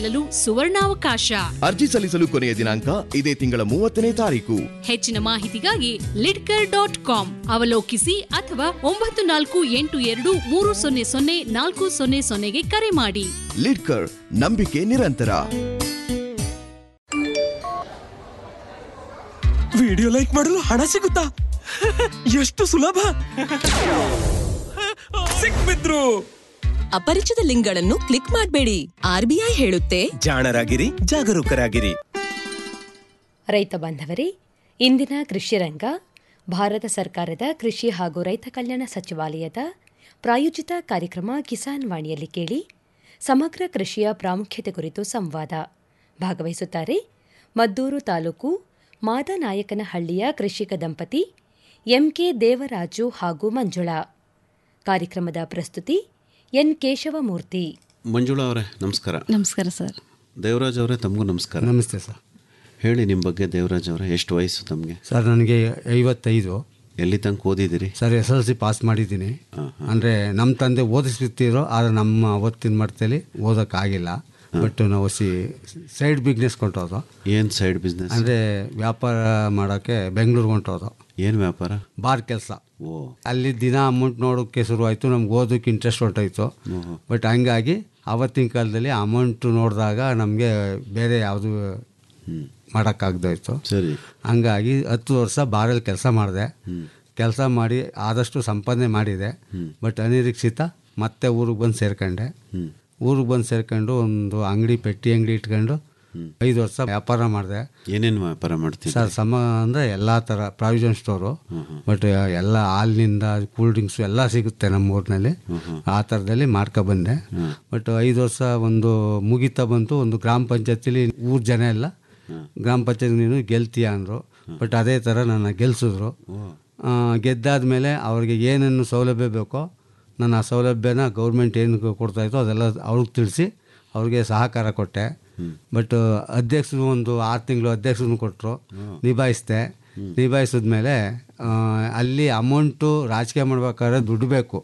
ಗೆಲ್ಲಲು ಸುವರ್ಣಾವಕಾಶ ಅರ್ಜಿ ಸಲ್ಲಿಸಲು ಕೊನೆಯ ದಿನಾಂಕ ಇದೇ ತಿಂಗಳ ಮೂವತ್ತನೇ ತಾರೀಕು ಹೆಚ್ಚಿನ ಮಾಹಿತಿಗಾಗಿ ಲಿಡ್ಕರ್ ಡಾಟ್ ಕಾಮ್ ಅವಲೋಕಿಸಿ ಅಥವಾ ಒಂಬತ್ತು ನಾಲ್ಕು ಎಂಟು ಎರಡು ಮೂರು ಸೊನ್ನೆ ಸೊನ್ನೆ ನಾಲ್ಕು ಸೊನ್ನೆ ಸೊನ್ನೆಗೆ ಕರೆ ಮಾಡಿ ಲಿಡ್ಕರ್ ನಂಬಿಕೆ ನಿರಂತರ ವಿಡಿಯೋ ಲೈಕ್ ಮಾಡಲು ಹಣ ಸಿಗುತ್ತಾ ಎಷ್ಟು ಸುಲಭ ಸಿಕ್ಬಿದ್ರು ಅಪರಿಚಿತ ಲಿಂಕ್ಗಳನ್ನು ಕ್ಲಿಕ್ ಮಾಡಬೇಡಿ ಆರ್ಬಿಐ ಹೇಳುತ್ತೆ ಜಾಣರಾಗಿರಿ ಜಾಗರೂಕರಾಗಿರಿ ರೈತ ಬಾಂಧವರೇ ಇಂದಿನ ಕೃಷಿ ರಂಗ ಭಾರತ ಸರ್ಕಾರದ ಕೃಷಿ ಹಾಗೂ ರೈತ ಕಲ್ಯಾಣ ಸಚಿವಾಲಯದ ಪ್ರಾಯೋಜಿತ ಕಾರ್ಯಕ್ರಮ ಕಿಸಾನ್ ವಾಣಿಯಲ್ಲಿ ಕೇಳಿ ಸಮಗ್ರ ಕೃಷಿಯ ಪ್ರಾಮುಖ್ಯತೆ ಕುರಿತು ಸಂವಾದ ಭಾಗವಹಿಸುತ್ತಾರೆ ಮದ್ದೂರು ತಾಲೂಕು ಮಾದನಾಯಕನಹಳ್ಳಿಯ ಕೃಷಿಕ ದಂಪತಿ ಎಂಕೆ ದೇವರಾಜು ಹಾಗೂ ಮಂಜುಳಾ ಕಾರ್ಯಕ್ರಮದ ಪ್ರಸ್ತುತಿ ಎನ್ ಕೇಶವಮೂರ್ತಿ ಮಂಜುಳಾ ಅವರೇ ನಮಸ್ಕಾರ ನಮಸ್ಕಾರ ಸರ್ ದೇವರಾಜ್ ಅವರೇ ತಮಗೂ ನಮಸ್ಕಾರ ನಮಸ್ತೆ ಸರ್ ಹೇಳಿ ನಿಮ್ಮ ಬಗ್ಗೆ ದೇವರಾಜ್ ಅವರೇ ಎಷ್ಟು ವಯಸ್ಸು ತಮಗೆ ಸರ್ ನನಗೆ ಐವತ್ತೈದು ಎಲ್ಲಿ ತನಕ ಓದಿದ್ದೀರಿ sir S L C pass ಮಾಡಿದ್ದೀನಿ ಅಂದರೆ ನಮ್ಮ ತಂದೆ ಓದಿಸ್ತಿರೋ ಆದರೆ ನಮ್ಮ ಅವತ್ತಿನ ಮಟ್ಟದಲ್ಲಿ ಓದೋಕ್ಕಾಗಿಲ್ಲ ಬಟ್ ನಾವು ಸಿ ಸೈಡ್ ಬಿಸ್ನೆಸ್ ಕೊಂಟೋದು ಏನು ಸೈಡ್ ಬಿಸ್ನೆಸ್ ಅಂದರೆ ವ್ಯಾಪಾರ ಮಾಡೋಕ್ಕೆ ಬೆಂಗಳೂರಿಗೆ ಹೊಂಟೋದು ಏನು ವ್ಯಾಪಾರ ಬಾರ್ ಕೆಲಸ ಓ ಅಲ್ಲಿ ದಿನ ಅಮೌಂಟ್ ನೋಡೋಕ್ಕೆ ಶುರುವಾಯಿತು ನಮ್ಗೆ ಓದೋಕ್ಕೆ ಇಂಟ್ರೆಸ್ಟ್ ಹೊಂಟೋಯ್ತು ಬಟ್ ಹಂಗಾಗಿ ಆವತ್ತಿನ ಕಾಲದಲ್ಲಿ ಅಮೌಂಟ್ ನೋಡಿದಾಗ ನಮಗೆ ಬೇರೆ ಯಾವುದು ಮಾಡೋಕ್ಕಾಗ್ದೋಯ್ತು ಸರಿ ಹಂಗಾಗಿ ಹತ್ತು ವರ್ಷ ಬಾರಲ್ಲಿ ಕೆಲಸ ಮಾಡಿದೆ ಕೆಲಸ ಮಾಡಿ ಆದಷ್ಟು ಸಂಪಾದನೆ ಮಾಡಿದೆ ಬಟ್ ಅನಿರೀಕ್ಷಿತ ಮತ್ತೆ ಊರಿಗೆ ಬಂದು ಸೇರ್ಕೊಂಡೆ ಊರಿಗೆ ಬಂದು ಸೇರ್ಕೊಂಡು ಒಂದು ಅಂಗಡಿ ಪೆಟ್ಟಿ ಅಂಗಡಿ ಇಟ್ಕೊಂಡು ಐದು ವರ್ಷ ವ್ಯಾಪಾರ ಮಾಡಿದೆ ಏನೇನು ವ್ಯಾಪಾರ ಮಾಡ್ತೀನಿ ಸರ್ ಸಮ ಅಂದರೆ ಎಲ್ಲ ಥರ ಪ್ರಾವಿಷನ್ ಸ್ಟೋರು ಬಟ್ ಎಲ್ಲ ಹಾಲಿನಿಂದ ಕೂಲ್ ಡ್ರಿಂಕ್ಸು ಎಲ್ಲ ಸಿಗುತ್ತೆ ನಮ್ಮ ಊರಿನಲ್ಲಿ ಆ ಥರದಲ್ಲಿ ಮಾಡ್ಕೊ ಬಂದೆ ಬಟ್ ಐದು ವರ್ಷ ಒಂದು ಮುಗಿತಾ ಬಂತು ಒಂದು ಗ್ರಾಮ ಪಂಚಾಯತಿಲಿ ಊರು ಜನ ಎಲ್ಲ ಗ್ರಾಮ ಪಂಚಾಯತ್ ನೀನು ಗೆಲ್ತೀಯ ಅಂದರು ಬಟ್ ಅದೇ ಥರ ನನ್ನ ಗೆಲ್ಸಿದ್ರು ಗೆದ್ದಾದ್ಮೇಲೆ ಅವ್ರಿಗೆ ಏನೇನು ಸೌಲಭ್ಯ ಬೇಕೋ ನಾನು ಆ ಸೌಲಭ್ಯನ ಗೌರ್ಮೆಂಟ್ ಏನು ಕೊಡ್ತಾಯಿತ್ತೋ ಅದೆಲ್ಲ ಅವ್ರಿಗೆ ತಿಳಿಸಿ ಅವ್ರಿಗೆ ಸಹಕಾರ ಕೊಟ್ಟೆ ಬಟ್ ಅಧ್ಯಕ್ಷರು ಒಂದು ಆರು ತಿಂಗಳು ಅಧ್ಯಕ್ಷರನ್ನು ಕೊಟ್ಟರು ನಿಭಾಯಿಸಿದೆ ನಿಭಾಯಿಸಿದ್ಮೇಲೆ ಆ, ಅಲ್ಲಿ ಅಮೌಂಟು ರಾಜಕೀಯ ಮಾಡ್ಬೇಕಾದ್ರೆ ದುಡ್ಡು ಬೇಕು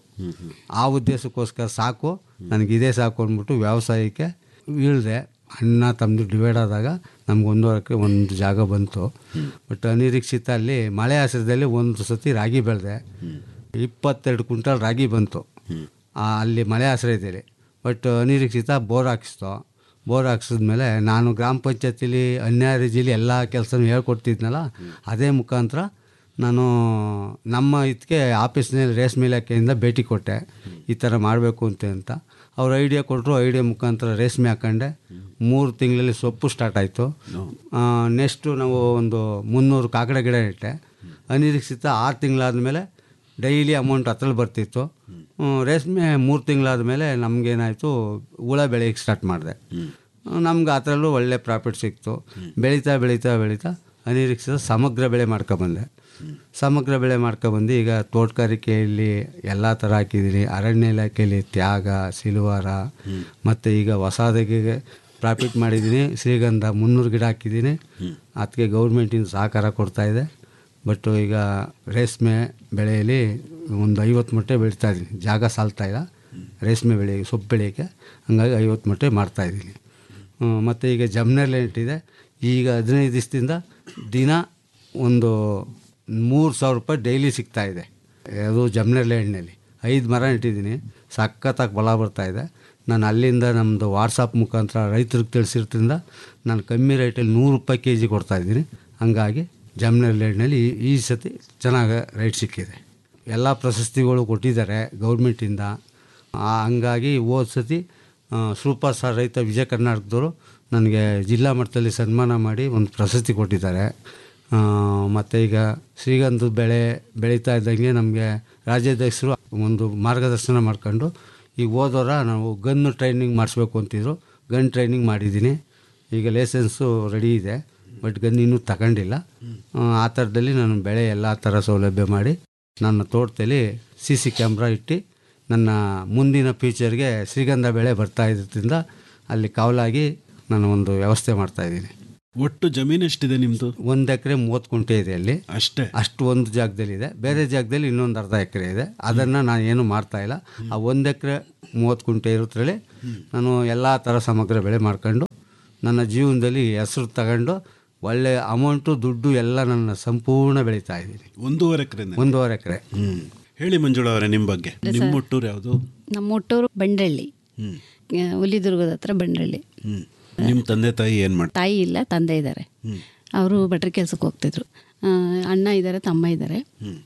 ಆ ಉದ್ದೇಶಕ್ಕೋಸ್ಕರ ಸಾಕು ನನಗೆ ಇದೇ ಸಾಕು ಅಂದ್ಬಿಟ್ಟು ವ್ಯವಸಾಯಕ್ಕೆ ಇಳಿದೆ ಅಣ್ಣ ತಮ್ಮದು ಡಿವೈಡ್ ಆದಾಗ ನಮ್ಗೆ ಒಂದೂವರೆ ಎಕರೆ ಒಂದು ಜಾಗ ಬಂತು ಬಟ್ ಅನಿರೀಕ್ಷಿತ ಅಲ್ಲಿ ಮಳೆ ಆಶ್ರಯದಲ್ಲಿ ಒಂದು ಸತಿ ರಾಗಿ ಬೆಳೆದೆ ಇಪ್ಪತ್ತೆರಡು ಕ್ವಿಂಟಲ್ ರಾಗಿ ಬಂತು ಆ, ಅಲ್ಲಿ ಮಳೆ ಆಶ್ರಯದಲ್ಲಿ ಬಟ್ ಅನಿರೀಕ್ಷಿತ ಬೋರ್ ಹಾಕಿಸ್ತು ಬೋರ್ ಹಾಕ್ಸಿದ್ಮೇಲೆ ನಾನು ಗ್ರಾಮ ಪಂಚಾಯತಿಲಿ ಅನ್ಯಾಯಜಿಲಿ ಎಲ್ಲ ಕೆಲಸನೂ ಹೇಳ್ಕೊಡ್ತಿದ್ನಲ್ಲ ಅದೇ ಮುಖಾಂತರ ನಾನು ನಮ್ಮ ಇದಕ್ಕೆ ಆಫೀಸ್ನಲ್ಲಿ ರೇಷ್ಮೆ ಇಲಾಖೆಯಿಂದ ಭೇಟಿ ಕೊಟ್ಟೆ ಈ ಥರ ಮಾಡಬೇಕು ಅಂತ ಅಂತ ಅವ್ರು ಐಡಿಯಾ ಕೊಟ್ಟರು ಐಡಿಯಾ ಮುಖಾಂತರ ರೇಷ್ಮೆ ಹಾಕೊಂಡೆ ಮೂರು ತಿಂಗಳಲ್ಲಿ ಸೊಪ್ಪು ಸ್ಟಾರ್ಟ್ ಆಯಿತು ನೆಕ್ಸ್ಟು ನಾವು ಒಂದು ಮುನ್ನೂರು ಕಾಕಡ ಗಿಡ ಇಟ್ಟೆ ಅನಿರೀಕ್ಷಿತ ಆರು ತಿಂಗಳಾದಮೇಲೆ ಡೈಲಿ ಅಮೌಂಟ್ ಹತ್ರಲ್ಲಿ ಬರ್ತಿತ್ತು ಹ್ಮ್, ರೇಷ್ಮೆ ಮೂರು ತಿಂಗಳಾದ ಮೇಲೆ ನಮಗೇನಾಯಿತು ಹುಳ ಬೆಳೆಯೋಕ್ಕೆ ಸ್ಟಾರ್ಟ್ ಮಾಡಿದೆ ನಮ್ಗೆ ಆ ಥರಲ್ಲೂ ಒಳ್ಳೆ ಪ್ರಾಫಿಟ್ ಸಿಕ್ತು ಬೆಳೀತಾ ಬೆಳೀತಾ ಬೆಳೀತಾ ಅನಿರೀಕ್ಷಿತ ಸಮಗ್ರ ಬೆಳೆ ಮಾಡ್ಕೊಬಂದೆ ಸಮಗ್ರ ಬೆಳೆ ಮಾಡ್ಕೊಬಂದು ಈಗ ತೋಟಗಾರಿಕೆಯಲ್ಲಿ ಎಲ್ಲ ಥರ ಹಾಕಿದ್ದೀನಿ ಅರಣ್ಯ ಇಲಾಖೆಯಲ್ಲಿ ತ್ಯಾಗ ಸಿಲ್ವಾರ ಮತ್ತು ಈಗ ಹೊಸದಾಗಿ ಪ್ರಾಫಿಟ್ ಮಾಡಿದ್ದೀನಿ ಶ್ರೀಗಂಧ ಮುನ್ನೂರು ಗಿಡ ಹಾಕಿದ್ದೀನಿ ಅದಕ್ಕೆ ಗೌರ್ಮೆಂಟಿಂದ ಸಹಕಾರ ಕೊಡ್ತಾಯಿದೆ ಬಟ್ ಈಗ ರೇಷ್ಮೆ ಬೆಳೆಯಲ್ಲಿ ಒಂದು ಐವತ್ತು ಮೊಟ್ಟೆ ಬೆಳೀತಾ ಇದ್ದೀನಿ ಜಾಗ ಸಾಲ್ತಾ ಇಲ್ಲ ರೇಷ್ಮೆ ಬೆಳೆ ಸೊಪ್ಪು ಬೆಳೆಯೋಕ್ಕೆ ಹಂಗಾಗಿ ಐವತ್ತು ಮೊಟ್ಟೆ ಮಾಡ್ತಾಯಿದ್ದೀನಿ ಮತ್ತು ಈಗ ಜಮ್ನಲ್ಲಿ ಇಟ್ಟಿದೆ ಈಗ ಹದಿನೈದು ದಿವಸದಿಂದ ದಿನ ಒಂದು ಮೂರು ಸಾವಿರ ರೂಪಾಯಿ ಡೈಲಿ ಸಿಗ್ತಾ ಇದೆ ಅದು ಜಮ್ನರ್ ಲ್ಯಾಂಡ್ನಲ್ಲಿ ಐದು ಮರ ಇಟ್ಟಿದ್ದೀನಿ ಸಖತ್ತಾಗಿ ಫಲ ಬರ್ತಾಯಿದೆ ನಾನು ಅಲ್ಲಿಂದ ನಮ್ಮದು ವಾಟ್ಸಪ್ ಮುಖಾಂತರ ರೈತರಿಗೆ ತಿಳಿಸಿರ್ತಿಂದ ನಾನು ಕಮ್ಮಿ ರೇಟಲ್ಲಿ ನೂರು ರೂಪಾಯಿ ಕೆ ಜಿ ಕೊಡ್ತಾಯಿದ್ದೀನಿ ಹಂಗಾಗಿ ಜಮ್ನರ್ ಲ್ಯಾಂಡ್ನಲ್ಲಿ ಈ- ಈ ಸತಿ ಚೆನ್ನಾಗಿ ರೈಟ್ ಸಿಕ್ಕಿದೆ ಎಲ್ಲ ಪ್ರಶಸ್ತಿಗಳು ಕೊಟ್ಟಿದ್ದಾರೆ ಗೌರ್ಮೆಂಟಿಂದ ಆ, ಹಂಗಾಗಿ ಹೋದ ಸತಿ ಆ, ಸೂಪರ್ ಸ್ಟಾರ್ ರೈತ ವಿಜಯ ಕರ್ನಾಟಕದವರು ನನಗೆ ಜಿಲ್ಲಾ ಮಟ್ಟದಲ್ಲಿ ಸನ್ಮಾನ ಮಾಡಿ ಒಂದು ಪ್ರಶಸ್ತಿ ಕೊಟ್ಟಿದ್ದಾರೆ ಮತ್ತು ಈಗ ಶ್ರೀಗಂಧದ ಬೆಳೆ ಬೆಳೀತಾ ಇದ್ದಂಗೆ ನಮಗೆ ರಾಜ್ಯಾಧ್ಯಕ್ಷರು ಒಂದು ಮಾರ್ಗದರ್ಶನ ಮಾಡ್ಕೊಂಡು ಈಗ ಹೋದವರ ನಾವು ಗನ್ನು ಟ್ರೈನಿಂಗ್ ಮಾಡಿಸ್ಬೇಕು ಅಂತಿದ್ರು ಗನ್ ಟ್ರೈನಿಂಗ್ ಮಾಡಿದ್ದೀನಿ ಈಗ ಲೈಸೆನ್ಸು ರೆಡಿ ಇದೆ ಬಟ್ ಗನ್ ಇನ್ನೂ ತಗೊಂಡಿಲ್ಲ ಆ, ಆ ಥರದಲ್ಲಿ ನಾನು ಬೆಳೆ ಎಲ್ಲ ಥರ ಸೌಲಭ್ಯ ಮಾಡಿ ನನ್ನ ತೋಟದಲ್ಲಿ ಸಿ ಸಿ ಕ್ಯಾಮ್ರಾ ಇಟ್ಟು ನನ್ನ ಮುಂದಿನ ಫ್ಯೂಚರ್ಗೆ ಶ್ರೀಗಂಧ ಬೆಳೆ ಬರ್ತಾ ಇದ್ರಿಂದ ಅಲ್ಲಿ ಕಾವಲಾಗಿ ನಾನು ಒಂದು ವ್ಯವಸ್ಥೆ ಮಾಡ್ತಾಯಿದ್ದೀನಿ ಒಟ್ಟು ಜಮೀನು ಎಷ್ಟಿದೆ ನಿಮ್ಮದು ಒಂದು ಎಕರೆ ಮೂವತ್ತು ಕುಂಟೆ ಇದೆ ಅಲ್ಲಿ ಅಷ್ಟೇ ಅಷ್ಟು ಒಂದು ಜಾಗದಲ್ಲಿ ಇದೆ ಬೇರೆ ಜಾಗದಲ್ಲಿ ಇನ್ನೊಂದು ಅರ್ಧ ಎಕರೆ ಇದೆ ಅದನ್ನು ನಾನು ಏನು ಮಾಡ್ತಾ ಇಲ್ಲ ಆ ಒಂದು ಎಕರೆ ಮೂವತ್ತು ಕುಂಟೆ ಇರೋದ್ರಲ್ಲಿ ನಾನು ಎಲ್ಲ ಥರ ಸಮಗ್ರ ಬೆಳೆ ಮಾಡ್ಕೊಂಡು ನನ್ನ ಜೀವನದಲ್ಲಿ ಹೆಸರು ತಗೊಂಡು ಒಳ್ಳೆ ಅಮೌಂಟು ದುಡ್ಡು ಎಲ್ಲ ನನ್ನ ಸಂಪೂರ್ಣ ಬೆಳೀತಾ ಇದ್ದೀನಿ ಒಂದೂವರೆ ಎಕರೆ ಒಂದೂವರೆ ಎಕರೆ ಹ್ಮ್ ಹೇಳಿ ಮಂಜುಳಾ ಅವರೇ ನಿಮ್ಮ ಬಗ್ಗೆ ನಿಮ್ಮ ಹುಟ್ಟೂರು ಯಾವುದು ನಮ್ಮ ಹುಟ್ಟೂರು ಬಂಡ್ರಳ್ಳಿ ಹ್ಮ್ ಆ, ಹುಲಿದುರ್ಗದ ಹತ್ರ ಬಂಡ್ರಳ್ಳಿ ಹ್ಮ್ ನಿಮ್ಮ ತಂದೆ ತಾಯಿ ಏನು ಮಾಡ್ತಾರೆ ತಾಯಿ ಇಲ್ಲ ತಂದೆ ಇದ್ದಾರೆ ಅವರು ಭಟ್ರ ಕೆಲ್ಸಕ್ಕೆ ಹೋಗ್ತಿದ್ರು ಆ, ಅಣ್ಣ ಇದ್ದಾರೆ ತಮ್ಮ ಇದ್ದಾರೆ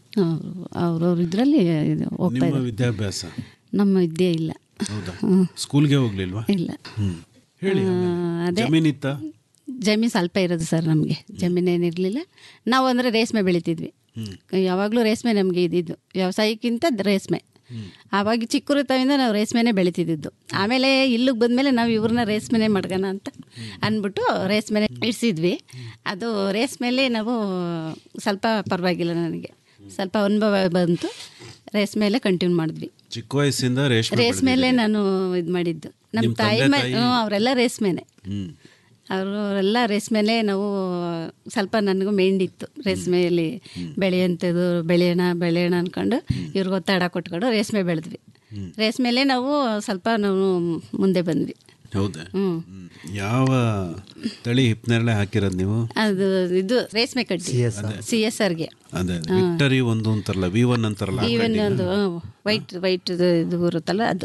ಅವ್ರವ್ರ ಇದರಲ್ಲಿ ಹೋಗ್ತಾ ನಿಮ್ಮ ಇದ್ದಾರೆ ವಿದ್ಯಾಭ್ಯಾಸ ನಮ್ಮ ವಿದ್ಯೆ ಇಲ್ಲ ಹೌದಾ ಸ್ಕೂಲ್ಗೆ ಹೋಗ್ಲಿಲ್ವಾ ಇಲ್ಲ ಹ್ಮ್ ಹೇಳಿ ಆ, ಆಮೇಲೆ. ಅದೇ ಜಮೀನಿತ್ತ ಜಮೀನು ಸ್ವಲ್ಪ ಇರೋದು ಸರ್ ನಮಗೆ ಜಮೀನೇನಿರಲಿಲ್ಲ ನಾವು ಅಂದರೆ ರೇಷ್ಮೆ ಬೆಳಿತಿದ್ವಿ ಯಾವಾಗಲೂ ರೇಷ್ಮೆ ನಮಗೆ ಇದ್ದಿದ್ದು ವ್ಯವಸಾಯಕ್ಕಿಂತ ರೇಷ್ಮೆ ಆವಾಗ ಚಿಕ್ಕರಿತಾವಿಂದ ನಾವು ರೇಷ್ಮೆನೇ ಬೆಳಿತಿದ್ದು ಆಮೇಲೆ ಇಲ್ಲಿಗೆ ಬಂದಮೇಲೆ ನಾವು ಇವ್ರನ್ನ ರೇಷ್ಮೆನೇ ಮಾಡ್ಕೋಣ ಅಂತ ಅಂದ್ಬಿಟ್ಟು ರೇಷ್ಮೆನೇ ಇಡಿಸಿದ್ವಿ ಅದು ರೇಷ್ಮೆಯಲ್ಲಿ ನಾವು ಸ್ವಲ್ಪ ಪರವಾಗಿಲ್ಲ ನನಗೆ ಸ್ವಲ್ಪ ಅನುಭವ ಬಂತು ರೇಷ್ಮೆಯಲ್ಲೇ ಕಂಟಿನ್ಯೂ ಮಾಡಿದ್ವಿ ಚಿಕ್ಕ ವಯಸ್ಸಿಂದ ರೇಷ್ಮೆ ರೇಷ್ಮೆಯಲ್ಲೇ ನಾನು ಇದು ಮಾಡಿದ್ದು ನಮ್ಮ ನಿಮ್ ತಾಯಿ ತಂದೆ ಮ ತಾಯಿ? ಹ್ಞೂ, ಅವರೆಲ್ಲ ರೇಷ್ಮೆನೆ ಹ್ಮ್ ಅವರೆಲ್ಲ ರೇಷ್ಮೆಲೆ ನಾವು ಸ್ವಲ್ಪ ನನಗೂ ಮೈಂಡ್ ಇತ್ತು ರೇಷ್ಮೆಯಲ್ಲಿ ಬೆಳೆಯಂಥದ್ದು ಬೆಳೆಯೋಣ ಬೆಳೆಯೋಣ ಅಂದ್ಕೊಂಡು ಇವ್ರಿಗೆ ಒತ್ತಡ ಕೊಟ್ಕೊಂಡು ರೇಷ್ಮೆ ಬೆಳೆದ್ವಿ ರೇಷ್ಮೆಲೆ ನಾವು ಸ್ವಲ್ಪ ನಾವು ಮುಂದೆ ಬಂದ್ವಿ ಹೌದಾ ಹ್ಞೂ ಹ್ಮ್. ಯಾವ ತಳಿ ಹಿಪ್ನೇರಳೆ ಹಾಕಿರೋದು ನೀವು ಅದು ಇದು ರೇಷ್ಮೆ ಕಡ್ಡಿ ಸಿ ಎಸ್ ಆರ್ಗೆ ಅದೇ ಅದೇ. ವಿಕ್ಟರಿ ಒಂದು ಅಂತಾರಲ್ಲ ವಿ ಒನ್ ಅಂತಾರಲ್ಲ ಆ ಈವನ್ ಕಡ್ಡಿನ? ಒಂದು ವೈಟ್ ವೈಟ್ ಇದು ಬರುತ್ತಲ್ಲ ಅದು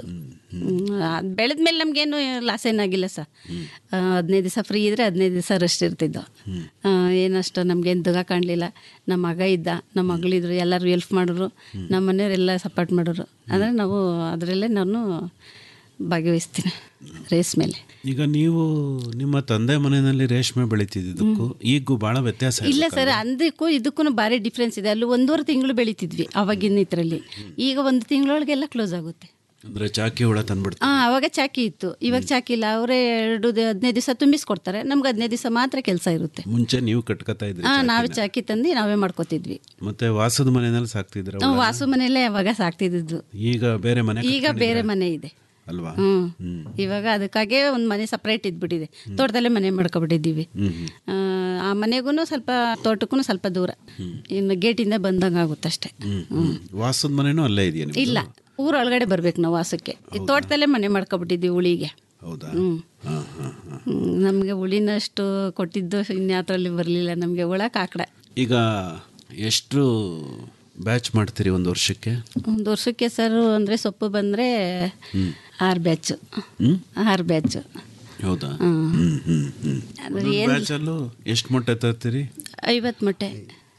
ಅದು ಬೆಳೆದ್ಮೇಲೆ ನಮಗೇನು ಲಾಸ್ ಏನಾಗಿಲ್ಲ ಸರ್ ಹದಿನೈದು ದಿವಸ ಫ್ರೀ ಇದ್ರೆ ಹದಿನೈದು ದಿವಸ ರೆಸ್ಟ್ ಇರ್ತಿದ್ದೋ ಆ, ಏನಷ್ಟು ನಮ್ಗೇನು ದುಗ ಕಾಣಲಿಲ್ಲ ನಮ್ಮ ಮಗ ಇದ್ದ ನಮ್ಮ ಮಗಳಿದ್ರು ಎಲ್ಲರೂ ಹೆಲ್ಪ್ ಮಾಡಿದ್ರು ನಮ್ಮ ಮನೆಯವರೆಲ್ಲ ಸಪೋರ್ಟ್ ಮಾಡೋರು ಅಂದರೆ ನಾವು ಅದರಲ್ಲೇ ನಾನು ಭಾಗವಹಿಸ್ತೀನಿ ರೇಸ್ ಮೇಲೆ ಈಗ ನೀವು ನಿಮ್ಮ ತಂದೆ ಮನೆಯಲ್ಲಿ ರೇಷ್ಮೆ ಬೆಳೀತಿದ್ದಕ್ಕೂ ಈಗೂ ಬಹಳ ವ್ಯತ್ಯಾಸ ಇಲ್ಲ ಇರ್ಬೇಕಲ್ವಾ? ಸರ್ ಅದಕ್ಕೂ ಇದಕ್ಕೂ ಭಾರಿ ಡಿಫ್ರೆನ್ಸ್ ಇದೆ ಅಲ್ಲಿ ಒಂದೂವರೆ ತಿಂಗಳು ಬೆಳಿತಿದ್ವಿ ಅವಾಗಿನ ಇದರಲ್ಲಿ ಈಗ ಒಂದು ತಿಂಗಳೊಳಗೆಲ್ಲ ಕ್ಲೋಸ್ ಆಗುತ್ತೆ ಅಂದ್ರೆ ಚಾಕಿ ಹುಳ ತಂದ್ಬಿಡ್ತಾರೆ ಹಾಂ ಅವಾಗ ಚಾಕಿ ಇತ್ತು ಇವಾಗ ಚಾಕಿ ಇಲ್ಲ ಅವರೇ ಎರಡು ದಿ- ಹದಿನೈದು ದಿವಸ ತುಂಬಿಸ್ಕೊಡ್ತಾರೆ ನಮ್ಗೆ ಹದಿನೈದು ದಿವಸ ಮಾತ್ರ ಕೆಲಸ ಇರುತ್ತೆ ಮುಂಚೆ ನೀವು ಕಟ್ಕೋತಾ ಇದ್ರಿ ಹಾಂ ಚಾಕಿನ. ನಾವೇ ಚಾಕಿ ತಂದು ನಾವೇ ಮಾಡ್ಕೋತಿದ್ವಿ ಮತ್ತೆ ವಾಸದ ಮನೆಯಲ್ಲಿ ಸಾಕ್ತಿದ್ರ ನಾವು ವಾಸು ಮನೆಯಲ್ಲೇ ಅವಾಗ ಸಾಕ್ತಿದ್ದು ಈಗ ಬೇರೆ ಮನೆ ಈಗ ಬೇರೆ ಮನೆ ಇದೆ ಅಲ್ವಾ ಹ್ಮ್ ಇವಾಗ ಅದಕ್ಕಾಗೆ ಒಂದು ಮನೆ ಸಪ್ರೇಟ್ ಇದ್ಬಿಟ್ಟಿದೆ ತೋಟದಲ್ಲೇ ಮನೆ ಮಾಡ್ಕೊಬಿಟ್ಟಿದ್ದೀವಿ ಆ, ಆ ಮನೆಗೂ ಸ್ವಲ್ಪ ತೋಟಕ್ಕೂ ಸ್ವಲ್ಪ ದೂರ ಇನ್ನು ಗೇಟಿಂದ ಬಂದಂಗೆ ಆಗುತ್ತೆ ಅಷ್ಟೇ ಹ್ಮ್ ಹ್ಮ್. ವಾಸದ ಮನೆನೂ ಅಲ್ಲೇ ಇದೆಯಾ ನಿಮ್ದು? ಇಲ್ಲ ಊರೊಳಗಡೆ ಬರ್ಬೇಕು ನಾವು ವಾಸಕ್ಕೆ ಈ ತೋಟದಲ್ಲೇ ಮನೆ ಮಾಡ್ಕೊಬಿಟ್ಟಿದ್ವಿ ಉಳಿಗೆ ಹೌದಾ ಹ್ಮ್ ಹಾ ಹಾ ಹಾ ನಮಗೆ ಉಳಿನಷ್ಟು ಕೊಟ್ಟಿದ್ದು ಇನ್ಯಾತ್ರಲ್ಲಿ ಬರಲಿಲ್ಲ ನಮಗೆ ಹುಳ ಕಾಕಡ ಈಗ ಎಷ್ಟು ಬ್ಯಾಚ್ ಮಾಡ್ತೀರಿ ಒಂದು ವರ್ಷಕ್ಕೆ ಒಂದು ವರ್ಷಕ್ಕೆ ಸರ್ ಅಂದರೆ ಸೊಪ್ಪು ಬಂದರೆ ಆರು ಬ್ಯಾಚು ಹ್ಮ್ ಆರು ಬ್ಯಾಚು ಹೌದಾ ಹ್ಮ್. ಹ್ಮ್ ಹ್ಮ್ ಹ್ಮ್ ಅಂದ್ರೆ ಏನು ಬ್ಯಾಚಲ್ಲೂ ಎಷ್ಟು ಮೊಟ್ಟೆ ತರ್ತೀರಿ ಐವತ್ತು ಮೊಟ್ಟೆ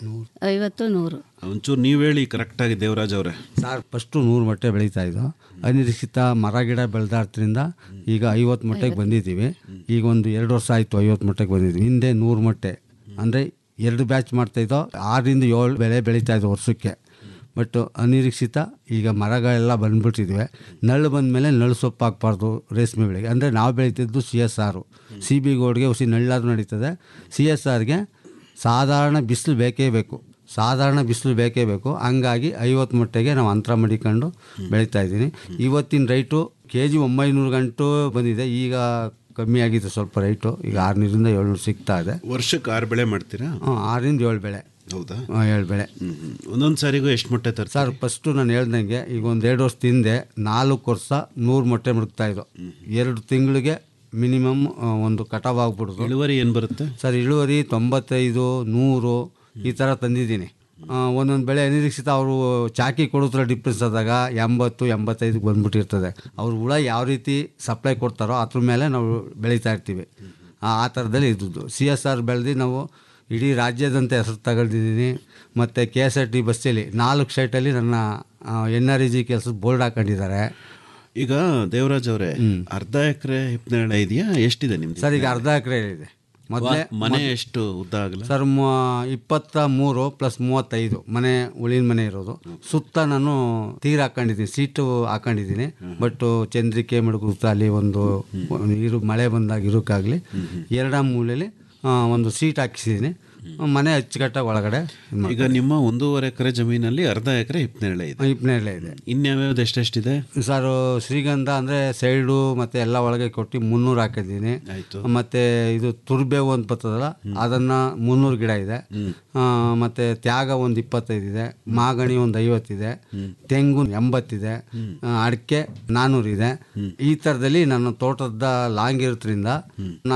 ಐವತ್ತು ನೂರು ಒಂಚೂರು ನೀವು ಹೇಳಿ ಕರೆಕ್ಟಾಗಿ ದೇವರಾಜ್ ಅವರೇ ಸರ್ ಫಸ್ಟು ನೂರು ಮೊಟ್ಟೆ ಬೆಳೀತಾ ಇದ್ದು ಅನಿರೀಕ್ಷಿತ ಮರ ಗಿಡ ಬೆಳೆದಾದ್ರಿಂದ ಈಗ ಐವತ್ತು ಮೊಟ್ಟೆಗೆ ಬಂದಿದ್ದೀವಿ ಈಗ ಒಂದು ಎರಡು ವರ್ಷ ಆಯಿತು ಐವತ್ತು ಮೊಟ್ಟೆಗೆ ಬಂದಿದ್ವಿ ಹಿಂದೆ ನೂರು ಮೊಟ್ಟೆ ಅಂದರೆ ಎರಡು ಬ್ಯಾಚ್ ಮಾಡ್ತಾಯಿದ್ದೋ ಆರರಿಂದ ಏಳು ಬೆಳೆ ಬೆಳೀತಾ ಇದ್ದೋ ವರ್ಷಕ್ಕೆ ಬಟ್ ಅನಿರೀಕ್ಷಿತ ಈಗ ಮರಗಳೆಲ್ಲ ಬಂದ್ಬಿಟ್ಟಿದ್ವಿ ನಳ್ಳು ಬಂದಮೇಲೆ ನಳ್ಳು ಸೊಪ್ಪು ಹಾಕ್ಬಾರ್ದು ರೇಷ್ಮೆ ಬೆಳೆಗೆ ಅಂದರೆ ನಾವು ಬೆಳೀತಿದ್ದು C S R C B ಗೋಡ್ಗೆ ಹುಸಿ ನಳ್ಳಾದ್ರೂ ನಡೀತದೆ ಸಿ ಎಸ್ ಆರ್ಗೆ ಸಾಧಾರಣ ಬಿಸಿಲು ಬೇಕೇ ಬೇಕು ಸಾಧಾರಣ ಬಿಸಿಲು ಬೇಕೇ ಬೇಕು ಹಂಗಾಗಿ ಐವತ್ತು ಮೊಟ್ಟೆಗೆ ನಾವು ಅಂತರ ಮಡಿಕೊಂಡು ಬೆಳೀತಾ ಇದ್ದೀನಿ ಇವತ್ತಿನ ರೈಟು ಕೆ ಜಿ ಒಂಬೈನೂರು ಗಂಟು ಬಂದಿದೆ ಈಗ ಕಮ್ಮಿ ಆಗಿದೆ ಸ್ವಲ್ಪ ರೈಟು ಈಗ ಆರುನೂರಿಂದ ಏಳ್ನೂರು ಸಿಗ್ತಾ ಇದೆ ವರ್ಷಕ್ಕೆ ಆರು ಬೆಳೆ ಮಾಡ್ತೀರಾ ಹ್ಮ್, ಆರರಿಂದ ಏಳು ಬೆಳೆ ಹೌದಾ ಹ್ಮ್, ಏಳು ಬೆಳೆ ಹ್ಮ್ ಹ್ಮ್. ಒಂದೊಂದು ಸಾರಿಗೂ ಎಷ್ಟು ಮೊಟ್ಟೆ ತರ್ತಾರೆ ಸರ್ ಫಸ್ಟು ನಾನು ಹೇಳ್ದಂಗೆ ಈಗ ಒಂದು ಎರಡು ವರ್ಷದ ಹಿಂದೆ ನಾಲ್ಕು ವರ್ಷ ನೂರು ಮೊಟ್ಟೆ ಮುಡುಕ್ತಾ ಇದ್ದೋ ಎರಡು ತಿಂಗಳಿಗೆ ಮಿನಿಮಮ್ ಒಂದು ಕಟಾವ್ ಆಗ್ಬಿಡ್ದು ಇಳುವರಿ ಏನು ಬರುತ್ತೆ ಸರ್ ಇಳುವರಿ ತೊಂಬತ್ತೈದು ನೂರು ಈ ಥರ ತಂದಿದ್ದೀನಿ ಒಂದೊಂದು ಬೆಳೆ ಅನಿರೀಕ್ಷಿತ ಅವರು ಚಾಕಿ ಕೊಡೋದ್ರ ಡಿಫ್ರೆನ್ಸ್ ಆದಾಗ ಎಂಬತ್ತು ಎಂಬತ್ತೈದಕ್ಕೆ ಬಂದ್ಬಿಟ್ಟಿರ್ತದೆ ಅವ್ರು ಹುಳ ಯಾವ ರೀತಿ ಸಪ್ಲೈ ಕೊಡ್ತಾರೋ ಅದ್ರ ಮೇಲೆ ನಾವು ಬೆಳೀತಾ ಇರ್ತೀವಿ ಆ ಆ ಥರದಲ್ಲಿ ಇದ್ದದ್ದು ಸಿ ಎಸ್ ಆರ್ ಬೆಳೆದು ನಾವು ಇಡೀ ರಾಜ್ಯದಂತೆ ಹೆಸರು ತಗೊಂಡಿದ್ದೀನಿ ಮತ್ತು ಕೆ ಎಸ್ ಆರ್ ಟಿ ಬಸ್ಸಲ್ಲಿ ನಾಲ್ಕು ಶೈಟಲ್ಲಿ ನನ್ನ ಎನ್ ಆರ್ ಇ ಜಿ ಕೆಲಸದ ಬೋರ್ಡ್ ಹಾಕೊಂಡಿದ್ದಾರೆ ಈಗ ದೇವರಾಜ್ ಅವರೇ ಅರ್ಧ ಎಕರೆ ಹಿಪ್ನೇರಳೆ ಇದೆಯಾ ಎಷ್ಟಿದೆ ನಿಮ್ದು ಸರ್ ಈಗ ಅರ್ಧ ಎಕರೆ ಇದೆ ಮೊದಲೇ ವಾ- ಮನೆ ಎಷ್ಟು ಉದ್ದ ಆಗಲ್ಲ ಸರ್ ಮ- ಇಪ್ಪತ್ತ ಮೂರು ಪ್ಲಸ್ ಮೂವತ್ತೈದು ಮನೆ ಉಳಿನ ಮನೆ ಇರೋದು ಸುತ್ತ ನಾನು ತೀರ್ ಹಾಕೊಂಡಿದ್ದೀನಿ ಸೀಟು ಹಾಕೊಂಡಿದ್ದೀನಿ ಬಟ್ ಚಂದ್ರಿಕೆ ಮಿಡುಗುತ್ತ ಅಲ್ಲಿ ಒಂದು ನೀರು ಮಳೆ ಬಂದಾಗ ಇರೋಕ್ಕಾಗಲಿ ಎರಡ ಮೂಲೆಯಲ್ಲಿ ಆ, ಒಂದು ಸೀಟ್ ಹಾಕಿಸಿದ್ದೀನಿ ಮನೆ ಅಚ್ಚುಕಟ್ಟಾಗಿ ಒಳಗಡೆ ಇದ್ ಮಾಡ್ತೀನಿ. ಈಗ ನಿಮ್ಮ ಒಂದೂವರೆ ಎಕರೆ ಜಮೀನಲ್ಲಿ ಅರ್ಧ ಎಕರೆ ಹಿಪ್ನೇರಳೆ ಇದೆ ಹಿಪ್ನೇರಳೆ ಇದೆ ಇನ್ಯಾವ್ಯಾವ್ದು ಎಷ್ಟೆಷ್ಟಿದೆ ಸರ್ ಶ್ರೀಗಂಧ ಅಂದರೆ ಸೈಡು ಮತ್ತು ಎಲ್ಲ ಒಳಗೆ ಕೊಟ್ಟು ಮುನ್ನೂರು ಹಾಕಿದ್ದೀನಿ ಆಯ್ತು ಮತ್ತು ಇದು ತುರ್ಬೇವು ಅಂತ ಬರ್ತದಲ್ಲ ಅದನ್ನು ಮುನ್ನೂರು ಗಿಡ ಇದೆ ಆ, ಮತ್ತೆ ತ್ಯಾಗ ಒಂದು ಇಪ್ಪತ್ತೈದು ಇದೆ ಮಾಗಣಿ ಒಂದು ಐವತ್ತಿದೆ ತೆಂಗು ಎಂಬತ್ತಿದೆ ಆ, ಅಡಿಕೆ ನಾನ್ನೂರಿದೆ ಈ ಥರದಲ್ಲಿ ನನ್ನ ತೋಟದ ಲಾಂಗ್ ಇರೋದ್ರಿಂದ